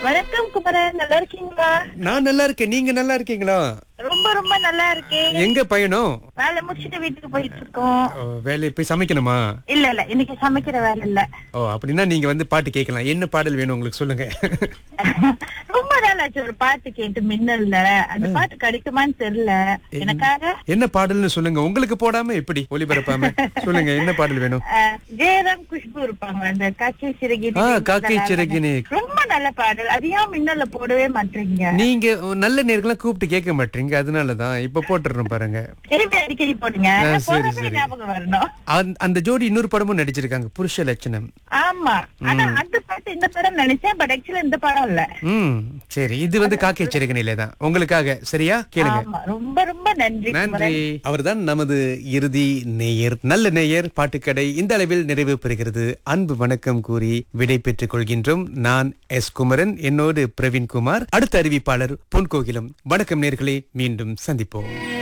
வணக்கம் குமரன் நல்லா இருக்கீங்களா நான் நல்லா இருக்கேன் நீங்க நல்லா இருக்கீங்களா ரொம்ப ரொம்ப நல்லா இருக்கேன் எங்க பயணம் வேலை முடிச்சிட்டு வீட்டுக்கு போயிட்டு இருக்கோம் ஓ, வேலையை போய் சமைக்கணுமா இல்ல இல்ல இன்னைக்கு சமைக்கிற வேலை இல்ல ஓ அப்படின்னா நீங்க வந்து பாட்டு கேட்கலாம் என்ன பாடல் வேணும் உங்களுக்கு சொல்லுங்க ரொம்ப நாள் ஆச்சு ஒரு பாட்டு கேட்டு மின்னல்ல அந்த பாட்டு கிடைக்குமான்னு தெரியல எனக்காக என்ன பாடல்னு சொல்லுங்க உங்களுக்கு போடாம எப்படி ஒளிபரப்பாம சொல்லுங்க என்ன பாடல் வேணும் அஹ், ஜெயராம் குஷ்பு இருப்பாங்க அந்த காக்கை சிறகினி ஆ காக்கை சிறகினே ரொம்ப நல்ல பாடல் அது ஏன் மின்னல்ல போடவே மாட்டீங்க நீங்க நல்ல நேர்களா கூப்பிட்டு கேட்க மாட்டீங்க அதனாலதான் இப்ப போட்டுறோம் பாருங்க திரும்பி அடிக்கடி போடுங்க ஆ, சரி, போடவே சரி. ஞாபகம் வரணும் அந்த- அந்த ஜோடி இன்னொரு படமும் நடிச்சிருக்காங்க புருஷ லட்சணம் ஆமா ஆனா அந்த பாட்டு இந்த படம் நினைச்சேன் பட் ஆக்சுவலி இந்த படம் இல்ல ம் சரி இது வந்து காக்கை சிறகனிலே தான் உங்களுக்காக சரியா கேளுங்க ஆமா ரொம்ப ரொம்ப நன்றி நன்றி அவர்தான் நமது இறுதி நேயர் நல்ல நேயர் பாட்டுக்கடை இந்த அளவில் நிறைவு பெறுகிறது அன்பு வணக்கம் கூறி விடை பெற்றுக் கொள்கின்றோம் நான் எஸ் குமரன் என்னோடு பிரவீன்குமார் அடுத்த அறிவிப்பாளர் பொன் கோகிலம் வணக்கம் நேர்களே மீண்டும் சந்திப்போம்